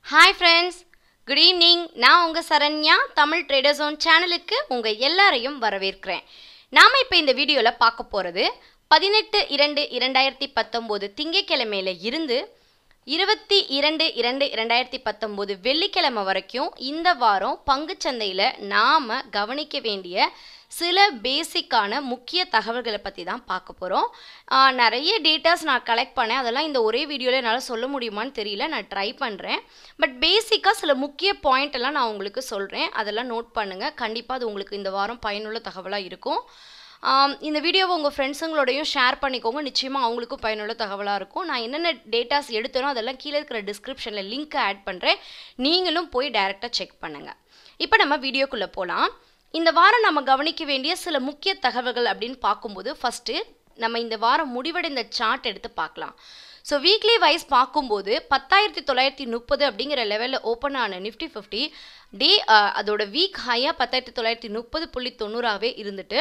hi friends good evening நான் உங்கள் Saranya Tamil trader zone சேனலுக்கு உங்கள் எல்லாரையும் வரவேற்கிறேன் நாம் இப்போ இந்த வீடியோவில் பார்க்க போகிறது பதினெட்டு இரண்டு இரண்டாயிரத்தி பத்தொம்போது திங்கட்கிழமையில இருந்து இருபத்தி இரண்டு இரண்டு இரண்டாயிரத்தி பத்தொம்போது வெள்ளிக்கிழமை வரைக்கும் இந்த வாரம் பங்குச்சந்தையில் நாம் கவனிக்க வேண்டிய சில பேசிக்கான முக்கிய தகவல்களை பற்றி தான் பார்க்க போகிறோம் நிறைய டேட்டாஸ் நான் கலெக்ட் பண்ணேன் அதெல்லாம் இந்த ஒரே வீடியோவில் என்னால் சொல்ல முடியுமான்னு தெரியல நான் ட்ரை பண்ணுறேன் பட் பேசிக்காக சில முக்கிய பாயிண்ட் எல்லாம் நான் உங்களுக்கு சொல்கிறேன் அதெல்லாம் நோட் பண்ணுங்கள் கண்டிப்பாக அது உங்களுக்கு இந்த வாரம் பயனுள்ள தகவலாக இருக்கும் ஆம், இந்த வீடியோவை உங்கள் ஃப்ரெண்ட்ஸுங்களோடையும் ஷேர் பண்ணிக்கோங்க நிச்சயமாக அவங்களுக்கும் பயனுள்ள தகவலாக இருக்கும் நான் என்னென்ன டேட்டாஸ் எடுத்தேனோ அதெல்லாம் கீழே இருக்கிற டிஸ்கிரிப்ஷனில் லிங்க்கை ஆட் பண்ணுறேன் நீங்களும் போய் டைரெக்டாக செக் பண்ணுங்கள் இப்போ நம்ம வீடியோக்குள்ளே போகலாம் இந்த வாரம் நம்ம கவனிக்க வேண்டிய சில முக்கிய தகவல்கள் அப்படின்னு பார்க்கும்போது ஃபஸ்ட்டு நம்ம இந்த வாரம் முடிவடைந்த சார்ட் எடுத்து பார்க்கலாம் ஸோ வீக்லி வைஸ் பார்க்கும்போது பத்தாயிரத்தி தொள்ளாயிரத்தி முப்பது அப்படிங்கிற லெவலில் ஓப்பன் ஆன நிஃப்டி ஃபிஃப்டி டே அதோட வீக் ஹையாக பத்தாயிரத்தி தொள்ளாயிரத்தி முப்பது புள்ளி தொண்ணூறாகவே இருந்துட்டு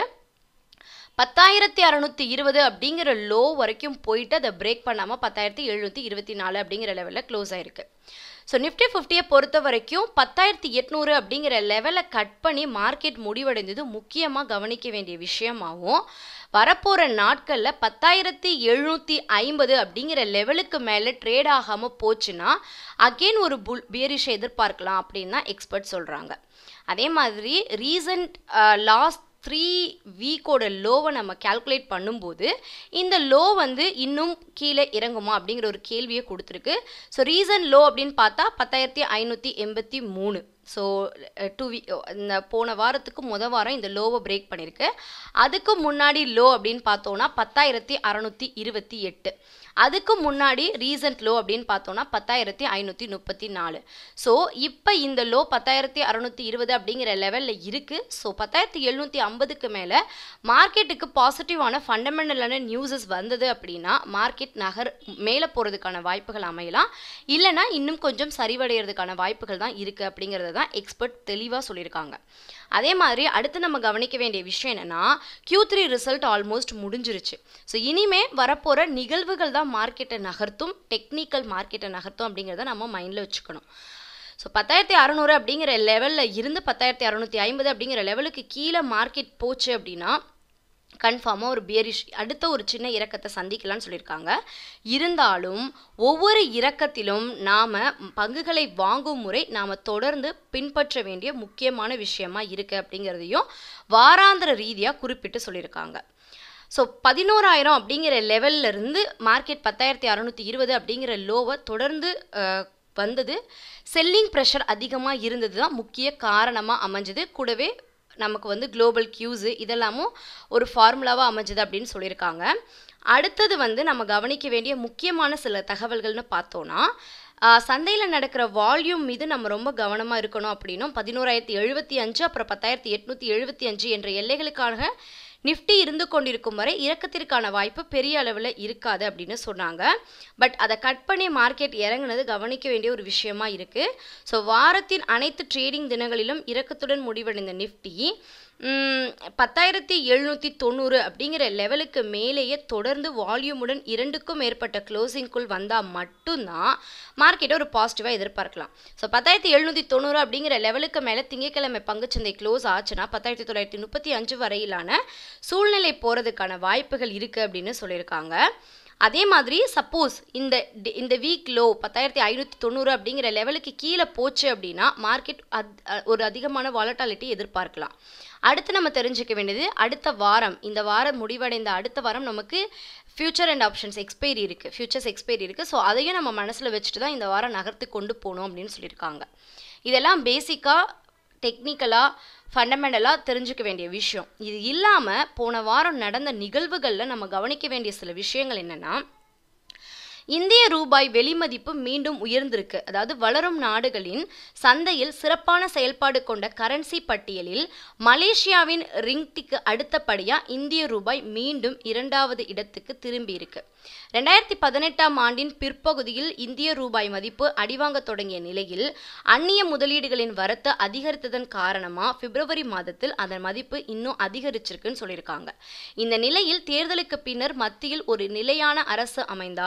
பத்தாயிரத்தி அறநூற்றி இருபது அப்படிங்கிற லோ வரைக்கும் போயிட்டு அதை பிரேக் பண்ணாமல் பத்தாயிரத்தி எழுநூற்றி இருபத்தி நாலு அப்படிங்கிற லெவலில் க்ளோஸ் ஆயிருக்கு ஸோ நிஃப்டி ஃபிஃப்டியை பொறுத்த வரைக்கும் பத்தாயிரத்தி எட்நூறு அப்படிங்கிற லெவலை கட் பண்ணி மார்க்கெட் முடிவடைந்தது முக்கியமாக கவனிக்க வேண்டிய விஷயமாகவும் வரப்போகிற நாட்களில் பத்தாயிரத்தி எழுநூற்றி ஐம்பது அப்படிங்கிற லெவலுக்கு மேலே ட்ரேட் ஆகாமல் போச்சுன்னா அகெயின் ஒரு புல் பியரிஷை எதிர்பார்க்கலாம் அப்படின்னு தான் எக்ஸ்பர்ட் சொல்கிறாங்க அதே மாதிரி ரீசன்ட் லாஸ்ட் த்ரீ வீக்கோட லோவை நம்ம கால்குலேட் பண்ணும்போது இந்த லோ வந்து இன்னும் கீழே இறங்குமா அப்படிங்கிற ஒரு கேள்வியை கொடுத்துருக்கு ஸோ ரீசன் லோ அப்படின்னு பார்த்தா பத்தாயிரத்தி ஐநூற்றி எண்பத்தி மூணு ஸோ டூ வீ இந்த போன வாரத்துக்கு முத வாரம் இந்த லோவை பிரேக் பண்ணியிருக்கு அதுக்கு முன்னாடி லோ அப்படின்னு பார்த்தோன்னா பத்தாயிரத்தி அறநூற்றி இருபத்தி எட்டு அதுக்கு முன்னாடி ரீசன்ட் லோ அப்படின்னு பார்த்தோன்னா பத்தாயிரத்தி ஐநூற்றி முப்பத்தி நாலு ஸோ இப்போ இந்த லோ பத்தாயிரத்தி அறநூற்றி இருபது அப்படிங்கிற லெவலில் இருக்குது ஸோ பத்தாயிரத்தி எழுநூற்றி ஐம்பதுக்கு மேலே மார்க்கெட்டுக்கு பாசிட்டிவான ஃபண்டமெண்டலான நியூஸஸ் வந்தது அப்படின்னா மார்க்கெட் நகர் மேலே போகிறதுக்கான வாய்ப்புகள் அமையலாம் இல்லைனா இன்னும் கொஞ்சம் சரிவடைகிறதுக்கான வாய்ப்புகள் தான் இருக்குது அப்படிங்கிறத தான் எக்ஸ்பர்ட் தெளிவாக சொல்லியிருக்காங்க அதே மாதிரி அடுத்து நம்ம கவனிக்க வேண்டிய விஷயம் என்னென்னா Q3 த்ரீ ரிசல்ட் ஆல்மோஸ்ட் முடிஞ்சிருச்சு ஸோ இனிமே வரப்போகிற நிகழ்வுகள் தான் மார்க்கெட்டை நகர்த்தும் டெக்னிக்கல் மார்க்கெட்டை நகர்த்தும் அப்படிங்கிறத நம்ம மைண்டில் வச்சுக்கணும் ஸோ பத்தாயிரத்தி அறநூறு அப்படிங்கிற லெவலில் இருந்து பத்தாயிரத்தி அறநூற்றி ஐம்பது அப்படிங்கிற லெவலுக்கு கீழே மார்க்கெட் போச்சு அப்படின்னா கன்ஃபார்மாக ஒரு பியரிஷ் அடுத்த ஒரு சின்ன இறக்கத்தை சந்திக்கலாம்னு சொல்லியிருக்காங்க இருந்தாலும் ஒவ்வொரு இறக்கத்திலும் நாம் பங்குகளை வாங்கும் முறை நாம் தொடர்ந்து பின்பற்ற வேண்டிய முக்கியமான விஷயமா இருக்குது அப்படிங்கிறதையும் வாராந்திர ரீதியாக குறிப்பிட்டு சொல்லியிருக்காங்க ஸோ பதினோராயிரம் அப்படிங்கிற லெவல்ல இருந்து மார்க்கெட் பத்தாயிரத்தி அறநூற்றி இருபது அப்படிங்கிற லோவை தொடர்ந்து அஹ், வந்தது செல்லிங் ப்ரெஷர் அதிகமாக இருந்தது தான் முக்கிய காரணமாக அமைஞ்சது கூடவே நமக்கு வந்து குளோபல் கியூஸு இதெல்லாமும் ஒரு ஃபார்முலாவாக அமைஞ்சது அப்படின்னு சொல்லியிருக்காங்க அடுத்தது வந்து நம்ம கவனிக்க வேண்டிய முக்கியமான சில தகவல்கள்னு பார்த்தோன்னா சந்தையில் நடக்கிற வால்யூம் மீது நம்ம ரொம்ப கவனமாக இருக்கணும் அப்படின்னும் பதினோராயிரத்தி எழுபத்தி அஞ்சு அப்புறம் பத்தாயிரத்தி எட்நூற்றி எழுபத்தி அஞ்சு என்ற எல்லைகளுக்காக நிஃப்டி இருந்து கொண்டிருக்கும் வரை இறக்கத்திற்கான வாய்ப்பு பெரிய அளவில் இருக்காது அப்படின்னு சொன்னாங்க பட் அதை கட் பண்ணி மார்க்கெட் இறங்குனது கவனிக்க வேண்டிய ஒரு விஷயமா இருக்குது ஸோ வாரத்தின் அனைத்து ட்ரேடிங் தினங்களிலும் இறக்கத்துடன் முடிவடைந்த நிஃப்டி ம், பத்தாயிரத்தி எழுநூற்றி தொண்ணூறு அப்படிங்கிற லெவலுக்கு மேலேயே தொடர்ந்து வால்யூமுடன் இரண்டுக்கும் மேற்பட்ட க்ளோசிங்குள் வந்தால் மட்டும்தான் மார்க்கெட்டை ஒரு பாசிட்டிவாக எதிர்பார்க்கலாம் ஸோ பத்தாயிரத்தி எழுநூற்றி தொண்ணூறு அப்படிங்கிற லெவலுக்கு மேலே திங்கட்கிழமை பங்குச்சந்தை க்ளோஸ் ஆச்சுன்னா பத்தாயிரத்தி தொள்ளாயிரத்தி முப்பத்தி அஞ்சு வரையிலான சூழ்நிலை போகிறதுக்கான வாய்ப்புகள் இருக்குது அப்படின்னு சொல்லியிருக்காங்க அதே மாதிரி சப்போஸ் இந்த டி- இந்த வீக் லோ பத்தாயிரத்தி ஐநூற்றி தொண்ணூறு அப்படிங்கிற லெவலுக்கு கீழே போச்சு அப்படின்னா மார்க்கெட் அத் அ- ஒரு அதிகமான வாலட்டாலிட்டி எதிர்பார்க்கலாம் அடுத்து நம்ம தெரிஞ்சுக்க வேண்டியது அடுத்த வாரம் இந்த வாரம் முடிவடைந்த அடுத்த வாரம் நமக்கு ஃபியூச்சர் அண்ட் ஆப்ஷன்ஸ் எக்ஸ்பைரி இருக்குது ஃபியூச்சர்ஸ் எக்ஸ்பைரி இருக்குது ஸோ அதையும் நம்ம மனசில் வச்சுட்டு தான் இந்த வாரம் நகர்த்து கொண்டு போகணும் அப்படின்னு சொல்லியிருக்காங்க இதெல்லாம் பேசிக்காக டெக்னிக்கலாக ஃபண்டமெண்டலாக தெரிஞ்சுக்க வேண்டிய விஷயம் இது இல்லாமல் போன வாரம் நடந்த நிகழ்வுகளில் நம்ம கவனிக்க வேண்டிய சில விஷயங்கள் என்னென்னா இந்திய ரூபாய் வெளிமதிப்பு மீண்டும் உயர்ந்திருக்கு அதாவது வளரும் நாடுகளின் சந்தையில் சிறப்பான செயல்பாடு கொண்ட கரன்சி பட்டியலில் மலேசியாவின் ரிங்டிக்கு அடுத்தபடியா இந்திய ரூபாய் மீண்டும் இரண்டாவது இடத்துக்கு திரும்பி இருக்கு ரெண்டாயிரத்தி பதினெட்டாம் ஆண்டின் பிற்பகுதியில் இந்திய ரூபாய் மதிப்பு அடிவாங்க தொடங்கிய நிலையில் அந்நிய முதலீடுகளின் வரத்து அதிகரித்ததன் காரணமா பிப்ரவரி மாதத்தில் அதன் மதிப்பு இன்னும் அதிகரிச்சிருக்குன்னு சொல்லியிருக்காங்க இந்த நிலையில் தேர்தலுக்கு பின்னர் மத்தியில் ஒரு நிலையான அரசு அமைந்தால்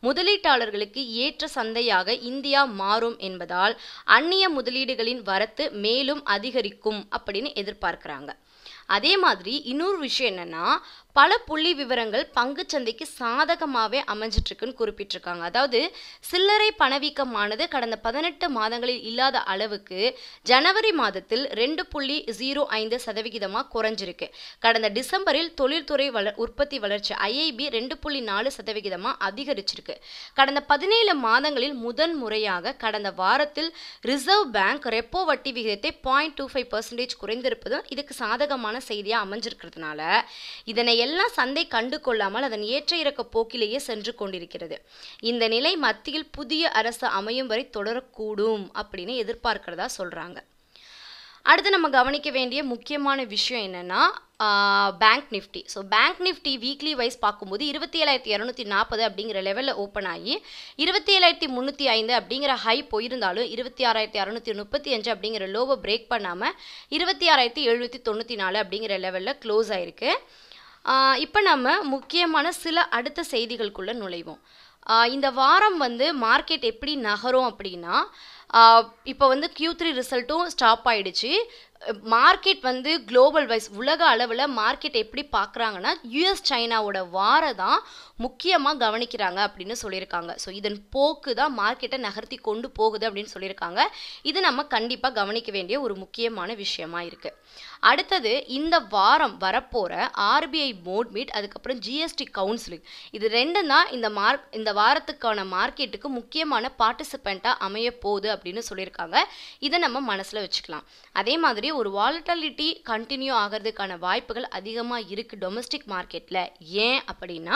முதலீட்டாளர்களுக்கு ஏற்ற சந்தையாக இந்தியா மாறும் என்பதால் அந்நிய முதலீடுகளின் வரத்து மேலும் அதிகரிக்கும் அப்படின்னு எதிர்பார்க்கிறாங்க அதே மாதிரி இன்னொரு விஷயம் என்னன்னா பல புள்ளி விவரங்கள் பங்குச்சந்தைக்கு சாதகமாகவே அமைஞ்சிட்ருக்குன்னு குறிப்பிட்டிருக்காங்க அதாவது சில்லறை பணவீக்கமானது கடந்த பதினெட்டு மாதங்களில் இல்லாத அளவுக்கு ஜனவரி மாதத்தில் ரெண்டு புள்ளி ஜீரோ ஐந்து சதவிகிதமாக குறைஞ்சிருக்கு கடந்த டிசம்பரில் தொழில்துறை வள உற்பத்தி வளர்ச்சி ஐஐபி ரெண்டு புள்ளி நாலு சதவிகிதமாக அதிகரிச்சிருக்கு கடந்த பதினேழு மாதங்களில் முதன் முறையாக கடந்த வாரத்தில் ரிசர்வ் பேங்க் ரெப்போ வட்டி விகிதத்தை பாயிண்ட் டூ ஃபைவ் பர்சன்டேஜ் குறைந்திருப்பதும் இதுக்கு சாதகமான செய்தியாக அமைஞ்சிருக்கிறதுனால இதனை எல்லாம் சந்தை கண்டு கொள்ளாமல் அதன் ஏற்ற இறக்க போக்கிலேயே சென்று கொண்டிருக்கிறது இந்த நிலை மத்தியில் புதிய அரசு அமையும் வரை தொடரக்கூடும் அப்படின்னு எதிர்பார்க்கிறதா சொல்றாங்க அடுத்து நம்ம கவனிக்க வேண்டிய முக்கியமான விஷயம் என்னன்னா bank Nifty so bank Nifty weekly wise பார்க்கும்போது இருபத்தி ஏழாயிரத்தி இரநூத்தி நாற்பது அப்படிங்கிற லெவலில் ஓப்பன் ஆகி இருபத்தி ஏழாயிரத்தி முந்நூற்றி ஐந்து அப்படிங்கிற ஹை போயிருந்தாலும் இருபத்தி ஆறாயிரத்தி அறநூற்றி முப்பத்தி அஞ்சு அப்படிங்கிற லோவை பிரேக் பண்ணாமல் இருபத்தி ஆறாயிரத்தி எழுநூற்றி தொண்ணூற்றி நாலு அப்படிங்கிற லெவலில் க்ளோஸ் ஆயிருக்கு இப்போ நம்ம முக்கியமான சில அடுத்த செய்திகளுக்குள்ள நுழைவோம் ஆஹ் இந்த வாரம் வந்து மார்க்கெட் எப்படி நகரும் அப்படின்னா இப்போ வந்து Q3 த்ரீ ரிசல்ட்டும் ஸ்டாப் ஆயிடுச்சு மார்க்கெட் வந்து குளோபல் வைஸ் உலக அளவில் மார்க்கெட் எப்படி பார்க்குறாங்கன்னா யூஎஸ் சைனாவோட வார தான் முக்கியமாக கவனிக்கிறாங்க அப்படின்னு சொல்லியிருக்காங்க ஸோ இதன் போக்கு தான் மார்க்கெட்டை நகர்த்தி கொண்டு போகுது அப்படின்னு சொல்லியிருக்காங்க இது நம்ம கண்டிப்பாக கவனிக்க வேண்டிய ஒரு முக்கியமான விஷயமா இருக்குது அடுத்தது இந்த வாரம் வரப்போகிற ஆர்பிஐ போர்ட் மீட் அதுக்கப்புறம் ஜிஎஸ்டி கவுன்சிலிங் இது ரெண்டும் தான் இந்த மார்க் இந்த வாரத்துக்கான மார்க்கெட்டுக்கு முக்கியமான பார்ட்டிசிபெண்ட்டாக அமைய போகுது அப்படின்னு சொல்லியிருக்காங்க இதை நம்ம மனசில் வச்சுக்கலாம் அதே மாதிரி ஒரு வாலட்டாலிட்டி கண்டினியூ ஆகிறதுக்கான வாய்ப்புகள் அதிகமாக இருக்குது டொமஸ்டிக் மார்க்கெட்டில் ஏன் அப்படின்னா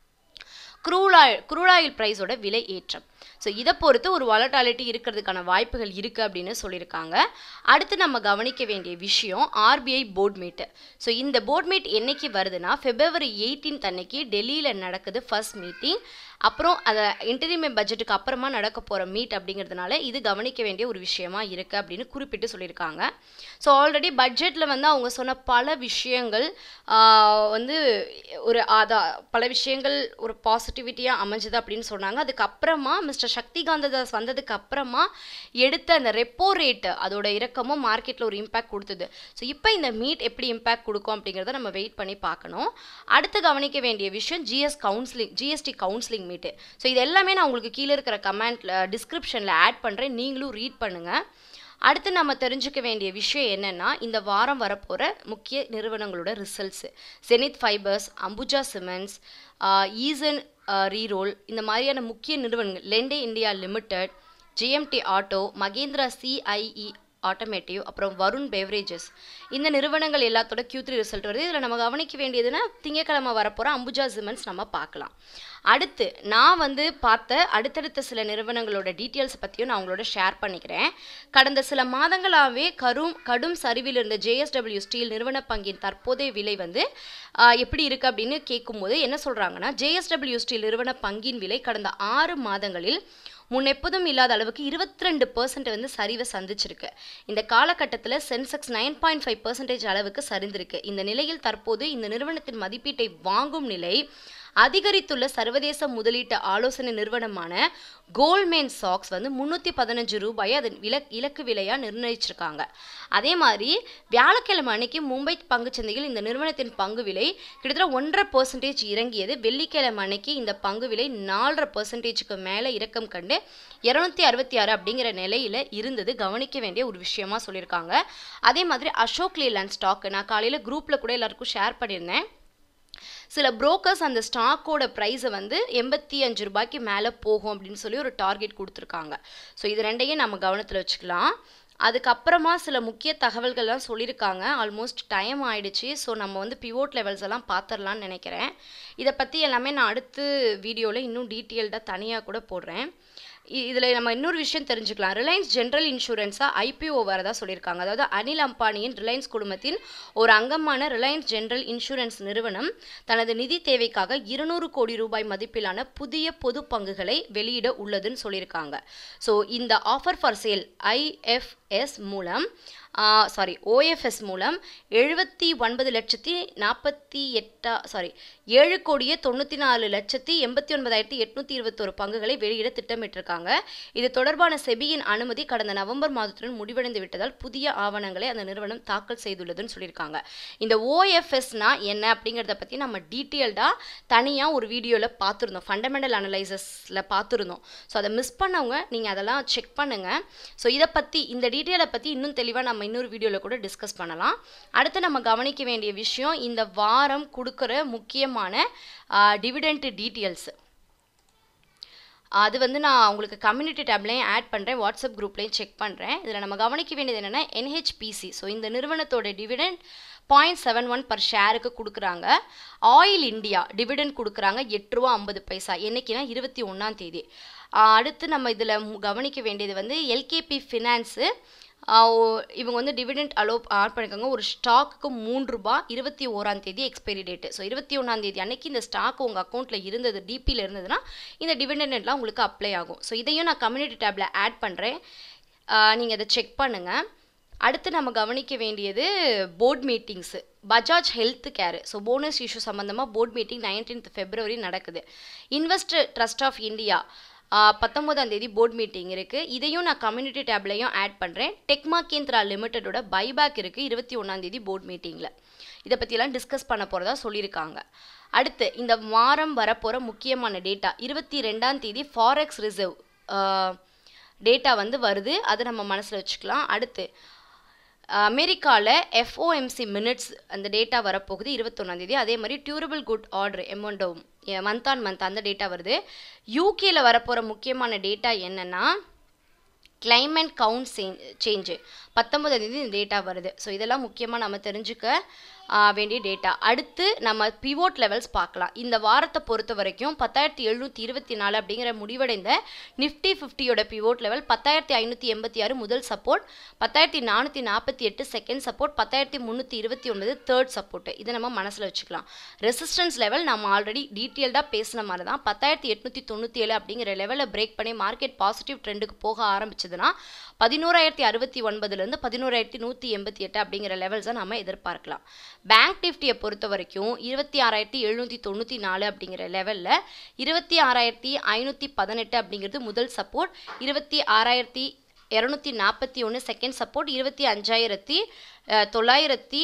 க்ரூட் ஆயில் க்ரூட் ஆயில் ப்ரைஸோட விலை ஏற்றம் ஸோ இதை பொறுத்து ஒரு வாலட்டாலிட்டி இருக்கிறதுக்கான வாய்ப்புகள் இருக்குது அப்படின்னு சொல்லியிருக்காங்க அடுத்து நம்ம கவனிக்க வேண்டிய விஷயம் ஆர்பிஐ போர்ட் மீட்டு ஸோ இந்த போர்ட் மீட் என்னைக்கு வருதுன்னா பிப்ரவரி எயிட்டீன்த் அன்னைக்கு டெல்லியில் நடக்குது ஃபர்ஸ்ட் மீட்டிங் அப்புறம் அதை இன்டர்மீடியட் பட்ஜெட்டுக்கு அப்புறமா நடக்க போகிற மீட் அப்படிங்கிறதுனால இது கவனிக்க வேண்டிய ஒரு விஷயமா இருக்குது அப்படின்னு குறிப்பிட்டு சொல்லியிருக்காங்க ஸோ ஆல்ரெடி பட்ஜெட்டில் வந்து அவங்க சொன்ன பல விஷயங்கள் ஆஹ், வந்து ஒரு அதா பல விஷயங்கள் ஒரு பாசிட்டிவிட்டியாக அமைஞ்சது அப்படின்னு சொன்னாங்க அதுக்கப்புறமா மிஸ்டர் சக்திகாந்த தாஸ் வந்ததுக்கு அப்புறமா எடுத்த அந்த ரெப்போ ரேட்டு அதோட இறக்கமும் மார்க்கெட்டில் ஒரு இம்பாக்ட் கொடுத்தது ஸோ இப்போ இந்த மீட் எப்படி இம்பாக்ட் கொடுக்கும் அப்படிங்கிறத நம்ம வெயிட் பண்ணி பார்க்கணும் அடுத்து கவனிக்க வேண்டிய விஷயம் GS counselling GST counselling meet so இது எல்லாமே நான் உங்களுக்கு கீழே இருக்கிற கமெண்ட்டில் டிஸ்கிரிப்ஷனில் ஆட் பண்ணுறேன் நீங்களும் ரீட் பண்ணுங்கள் அடுத்து நம்ம தெரிஞ்சுக்க வேண்டிய விஷயம் என்னென்னா இந்த வாரம் வரப்போகிற முக்கிய நிறுவனங்களோட ரிசல்ட்ஸு Zenith fibres Ambuja cements Easun Reyrolle இந்த மாதிரியான முக்கிய நிறுவனங்கள் Linde India limited GMT auto Mahindra CIE automotive அப்புறம் வருண் பெவரேஜஸ் இந்த நிறுவனங்கள் எல்லாத்தோட Q3 த்ரீ ரிசல்ட் வருது இதில் நம்ம கவனிக்க வேண்டியதுன்னா திங்கக்கிழமை வரப்போகிற அம்புஜா சிமெண்ட்ஸ் நம்ம பார்க்கலாம் அடுத்து நான் வந்து பார்த்த அடுத்தடுத்த சில நிறுவனங்களோட டீட்டெயில்ஸ் பற்றியும் நான் உங்களோட ஷேர் பண்ணிக்கிறேன் கடந்த சில மாதங்களாகவே கரும் கடும் சரிவில் இருந்த ஜேஎஸ்டபிள்யூ ஸ்டீல் நிறுவன பங்கின் தற்போதைய விலை வந்து ஆஹ், எப்படி இருக்குது அப்படின்னு கேட்கும்போது என்ன சொல்கிறாங்கன்னா ஜேஎஸ்டபிள்யூ ஸ்டீல் நிறுவன பங்கின் விலை கடந்த ஆறு மாதங்களில் முன்னெப்போதும் இல்லாத அளவுக்கு இருபத்தி ரெண்டு பர்சன்ட் வந்து சரிவை சந்திச்சிருக்கு இந்த காலகட்டத்தில் Sensex nine point five percentage அளவுக்கு சரிந்திருக்கு இந்த நிலையில் தற்போது இந்த நிறுவனத்தின் மதிப்பீட்டை வாங்கும் நிலை அதிகரித்துள்ள சர்வதேச முதலீட்டு ஆலோசனை நிறுவனமான கோல்ட்மேன் சாக்ஸ் வந்து முந்நூற்றி பதினஞ்சு ரூபாயை அதன் வில இலக்கு விலையாக நிர்ணயிச்சிருக்காங்க அதே மாதிரி வியாழக்கிழமை அன்னைக்கு மும்பை பங்குச்சந்தையில் இந்த நிறுவனத்தின் பங்கு விலை கிட்டத்தட்ட ஒன்றரை பர்சன்டேஜ் இறங்கியது வெள்ளிக்கிழமை அன்னைக்கு இந்த பங்கு விலை நாலரை பர்சன்டேஜுக்கு மேலே இறக்கம் கண்டு இரநூத்தி அறுபத்தி ஆறு அப்படிங்கிற நிலையில் இருந்தது கவனிக்க வேண்டிய ஒரு விஷயமா சொல்லியிருக்காங்க அதே மாதிரி அசோக் லேலாண்ட் ஸ்டாக் நான் காலையில் குரூப்பில் கூட எல்லாருக்கும் ஷேர் பண்ணியிருந்தேன் சில புரோக்கர்ஸ் அந்த ஸ்டாக்கோட ப்ரைஸை வந்து எண்பத்தி அஞ்சு ரூபாய்க்கு மேலே போகும் அப்படின்னு சொல்லி ஒரு டார்கெட் கொடுத்துருக்காங்க ஸோ இது ரெண்டையும் நம்ம கவனத்தில் வச்சுக்கலாம் அதுக்கப்புறமா சில முக்கிய தகவல்கள்லாம் சொல்லியிருக்காங்க ஆல்மோஸ்ட் டைம் ஆயிடுச்சு ஸோ நம்ம வந்து பிவோட் லெவல்ஸ் எல்லாம் பார்த்துடலாம்னு நினைக்கிறேன் இதை பற்றி எல்லாமே நான் அடுத்து வீடியோவில் இன்னும் டீட்டெயில்டாக தனியாக கூட போடுறேன் இதில் நம்ம இன்னொரு விஷயம் தெரிஞ்சுக்கலாம் ரிலையன்ஸ் ஜென்ரல் இன்சூரன்ஸாக ஐபிஓ வரதா சொல்லியிருக்காங்க அதாவது அனில் அம்பானியின் ரிலையன்ஸ் குழுமத்தின் ஒரு அங்கமான ரிலையன்ஸ் ஜென்ரல் இன்சூரன்ஸ் நிறுவனம் தனது நிதி தேவைக்காக இருநூறு கோடி ரூபாய் மதிப்பிலான புதிய பொது பங்குகளை வெளியிட உள்ளதுன்னு சொல்லியிருக்காங்க ஸோ இந்த ஆஃபர் ஃபார் சேல் ஐஎஃப்எஸ் மூலம் சாரி ஓஎஃப்எஸ் மூலம் எழுபத்தி ஒன்பது லட்சத்தி நாற்பத்தி எட்டா சாரி ஏழு கோடியே தொண்ணூற்றி நாலு லட்சத்தி எண்பத்தி ஒன்பதாயிரத்தி எட்நூற்றி இருபத்தொரு பங்குகளை வெளியிட திட்டமிட்டிருக்காங்க இது தொடர்பான செபியின் அனுமதி கடந்த நவம்பர் மாதத்துடன் முடிவடைந்து விட்டதால் புதிய ஆவணங்களை அந்த நிறுவனம் தாக்கல் செய்துள்ளதுன்னு சொல்லியிருக்காங்க இந்த ஓஎஃப்எஸ்னா என்ன அப்படிங்கிறத பற்றி நம்ம டீட்டெயில்டாக தனியாக ஒரு வீடியோவில் பார்த்துருந்தோம் ஃபண்டமெண்டல் அனலைசஸில் பார்த்துருந்தோம் ஸோ அதை மிஸ் பண்ணவங்க நீங்கள் அதெல்லாம் செக் பண்ணுங்கள் ஸோ இதை பற்றி இந்த டீட்டெயிலை பற்றி இன்னும் தெளிவாக நம்ம இன்னொரு வீடியோவில் கூட டிஸ்கஸ் பண்ணலாம் அடுத்து நம்ம கவனிக்க வேண்டிய விஷயம் இந்த வாரம் கொடுக்குற முக்கியமான டிவிடெண்ட் டீட்டெயில்ஸ் அது வந்து நான் உங்களுக்கு கம்யூனிட்டி டேப்லையும் ஆட் பண்ணுறேன் வாட்ஸ்அப் குரூப்லேயும் செக் பண்ணுறேன் இதில் நம்ம கவனிக்க வேண்டியது என்னென்னா என்ஹெச்பிசி ஸோ இந்த நிறுவனத்தோட dividend point seven one per ஷேருக்கு கொடுக்குறாங்க ஆயில் இந்தியா டிவிடெண்ட் கொடுக்குறாங்க எட்டு ரூபா ஐம்பது பைசா என்னைக்குன்னா இருபத்தி ஒன்றாம் தேதி அடுத்து நம்ம இதில் கவனிக்க வேண்டியது வந்து எல்கேபி ஃபினான்ஸு இவங்க வந்து டிவிடெண்ட் அலோ ஆட் பண்ணியிருக்காங்க ஒரு ஸ்டாக்குக்கு மூன்று ரூபா இருபத்தி ஓராம் தேதி எக்ஸ்பைரி டேட்டு ஸோ இருபத்தி ஒன்றாம் தேதி அன்னைக்கு இந்த ஸ்டாக் உங்கள் அக்கௌண்ட்டில் இருந்தது டிபியில் இருந்ததுன்னா இந்த டிவிடெண்ட்லாம் உங்களுக்கு அப்ளை ஆகும் ஸோ இதையும் நான் கம்யூனிட்டி டேப்பில் ஆட் பண்ணுறேன் நீங்கள் அதை செக் பண்ணுங்கள் அடுத்து நம்ம கவனிக்க வேண்டியது போர்ட் மீட்டிங்ஸு Bajaj health care so bonus issue சம்மந்தமாக போர்ட் மீட்டிங் நைன்டீன்த் ஃபெப்ரவரி நடக்குது இன்வெஸ்டர் ட்ரஸ்ட் ஆஃப் இந்தியா பத்தொம்போதாம் தேதி போர்ட் மீட்டிங் இருக்குது இதையும் நான் கம்யூனிட்டி டேப்லையும் ஆட் பண்ணுறேன் டெக்மா கேந்திரா லிமிட்டடோட பைபேக் இருக்குது இருபத்தி ஒன்றாந்தேதி போர்ட் மீட்டிங்கில் இதை பற்றிலாம் டிஸ்கஸ் பண்ண போகிறதா சொல்லியிருக்காங்க அடுத்து இந்த வாரம் வரப்போகிற முக்கியமான டேட்டா இருபத்தி ரெண்டாம் தேதி ஃபாரெக்ஸ் ரிசர்வ் டேட்டா வந்து வருது அதை நம்ம மனசில் வச்சுக்கலாம் அடுத்து அமெரிக்காவில் எஃப்ஓஎம்சி மினிட்ஸ் அந்த டேட்டா வரப்போகுது இருபத்தொன்னாந்தேதி அதே மாதிரி டியூரபிள் குட் ஆர்டர் எமௌண்டோ மந்த் ஆன் மந்த் அந்த டேட்டா வருது யூகேல வரப்போகிற முக்கியமான டேட்டா என்னென்னா கிளைமேட் கவுண்ட் சேஞ்சு பத்தொன்பதாம் தேதி இந்த டேட்டா வருது ஸோ இதெல்லாம் முக்கியமாக நம்ம தெரிஞ்சுக்க வேண்டிய டேட்டா அடுத்து நம்ம பிவோட் லெவல்ஸ் பார்க்கலாம் இந்த வாரத்தை பொறுத்த வரைக்கும் பத்தாயிரத்தி எழுநூற்றி இருபத்தி நாலு அப்படிங்கிற முடிவடைந்த நிஃப்டி ஃபிஃப்டியோட பிவோட் லெவல் பத்தாயிரத்தி ஐநூற்றி எண்பத்தி ஆறு முதல் சப்போர்ட் பத்தாயிரத்தி நானூற்றி நாற்பத்தி எட்டு செகண்ட் சப்போர்ட் பத்தாயிரத்தி முந்நூற்றி இருபத்தி ஒன்பது தேர்ட் சப்போர்ட் இதை நம்ம மனசில் வச்சுக்கலாம் ரெசிஸ்டன்ஸ் லெவல் நம்ம ஆல்ரெடி டீட்டெயில்டாக பேசின மாதிரி தான் பத்தாயிரத்தி எட்நூற்றி தொண்ணூற்றி ஏழு அப்படிங்கிற லெவலில் பிரேக் பண்ணி மார்க்கெட் பாசிட்டிவ் ட்ரெண்டுக்கு போக ஆரம்பிச்சதுன்னா பதினோராயிரத்தி அறுபத்தி ஒன்பதுலேருந்து பதினோராயிரத்தி நூற்றி எண்பத்தி எட்டு அப்படிங்கிற லெவல்ஸை நம்ம எதிர்பார்க்கலாம் பேங்க் நிஃப்டியை பொறுத்த வரைக்கும் இருபத்தி ஆறாயிரத்தி எழுநூற்றி தொண்ணூற்றி நாலு அப்படிங்கிற லெவலில் இருபத்தி ஆறாயிரத்தி ஐநூற்றி பதினெட்டு அப்படிங்கிறது முதல் சப்போர்ட் இருபத்தி ஆறாயிரத்தி இரநூத்தி நாற்பத்தி ஒன்று செகண்ட் சப்போர்ட் இருபத்தி அஞ்சாயிரத்தி தொள்ளாயிரத்தி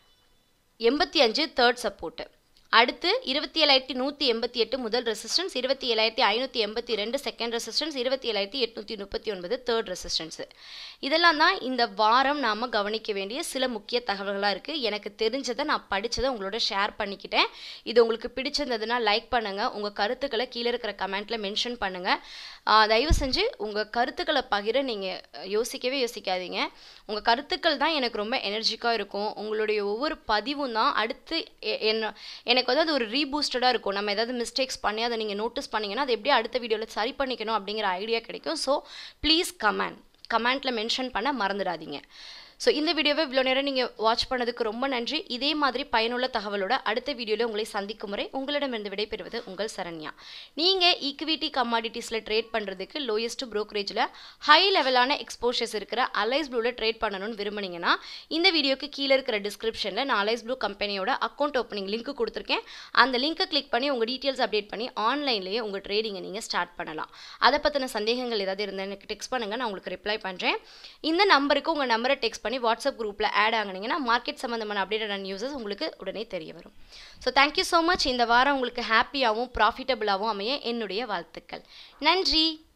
எண்பத்தி அஞ்சு தேர்ட் சப்போர்ட்டு அடுத்து இருபத்தி ஏழாயிரத்தி நூற்றி எண்பத்தி எட்டு முதல் ரெசிஸ்டன்ஸ் இருபத்தி ஏழாயிரத்தி ஐநூற்றி எண்பத்தி ரெண்டு செகண்ட் ரெசிஸ்டன்ஸ் இருபத்தி ஏழாயிரத்தி எட்நூற்றி முப்பத்தி ஒன்பது தேர்ட் ரெசிஸ்டன்ஸு இதெல்லாம் தான் இந்த வாரம் நாம் கவனிக்க வேண்டிய சில முக்கிய தகவல்களாக இருக்குது எனக்கு தெரிஞ்சதை நான் படித்ததை உங்களோட ஷேர் பண்ணிக்கிட்டேன் இது உங்களுக்கு பிடிச்சிருந்ததுன்னா லைக் பண்ணுங்கள் உங்கள் கருத்துக்களை கீழே இருக்கிற கமெண்ட்டில் மென்ஷன் பண்ணுங்கள் தயவு செஞ்சு உங்கள் கருத்துக்களை பகிர நீங்கள் யோசிக்கவே யோசிக்காதீங்க உங்கள் கருத்துக்கள் தான் எனக்கு ரொம்ப எனர்ஜிக்காக இருக்கும் உங்களுடைய ஒவ்வொரு பதிவும் தான் அடுத்து என்ன எனக்கு வந்து அது ஒரு ரீபூஸ்டடாக இருக்கும் நம்ம ஏதாவது மிஸ்டேக்ஸ் பண்ணி அதை நீங்கள் நோட்டீஸ் பண்ணிங்கன்னா அதை எப்படி அடுத்த வீடியோவில் சரி பண்ணிக்கணும் அப்படிங்கிற ஐடியா கிடைக்கும் ஸோ ப்ளீஸ் கமெண்ட் கமெண்ட்டில் மென்ஷன் பண்ண மறந்துடாதீங்க ஸோ இந்த வீடியோவை இவ்வளோ நேரம் நீங்கள் வாட்ச் பண்ணதுக்கு ரொம்ப நன்றி இதே மாதிரி பயனுள்ள தகவலோட அடுத்த வீடியோவில் உங்களை சந்திக்கும் முறை உங்களிடமிருந்து விடைபெறுவது உங்கள் சரண்யா நீங்கள் ஈக்விட்டி கமாடிட்டிஸில் ட்ரேட் பண்ணுறதுக்கு லோயஸ்ட் ப்ரோக்கரேஜில் ஹை லெவலான எக்ஸ்போஷர்ஸ் இருக்கிற அலைஸ் ப்ளூவில் ட்ரேட் பண்ணணும்னு விரும்புனீங்கன்னா இந்த வீடியோக்கு கீழே இருக்கிற டிஸ்கிரிப்ஷனில் நான் அலைஸ் ப்ளூ கம்பெனியோட அக்கௌண்ட் ஓப்பனிங் லிங்க் கொடுத்துருக்கேன் அந்த லிங்க்கை கிளிக் பண்ணி உங்கள் டீட்டெயில்ஸ் அப்டேட் பண்ணி ஆன்லைன்லேயே உங்கள் ட்ரேடிங்கை நீங்கள் ஸ்டார்ட் பண்ணலாம் அதை பற்றின சந்தேகங்கள் ஏதாவது இருந்தால் எனக்கு டெக்ஸ்ட் பண்ணுங்கள் நான் உங்களுக்கு ரிப்ளை பண்ணுறேன் இந்த நம்பருக்கு உங்கள் நம்பரை டெக்ஸ்ட் பண்ணி வாட்ஸ்அப் குரூப்பில் ஆட் ஆகினீங்கன்னா மார்க்கெட் சம்மந்தமான அப்டேட்டட் நியூஸஸ் உங்களுக்கு உடனே தெரிய வரும் ஸோ தேங்க்யூ ஸோ மச் இந்த வாரம் உங்களுக்கு ஹாப்பியாகவும் ப்ராஃபிட்டபுளாகவும் அமைய என்னுடைய வாழ்த்துக்கள் நன்றி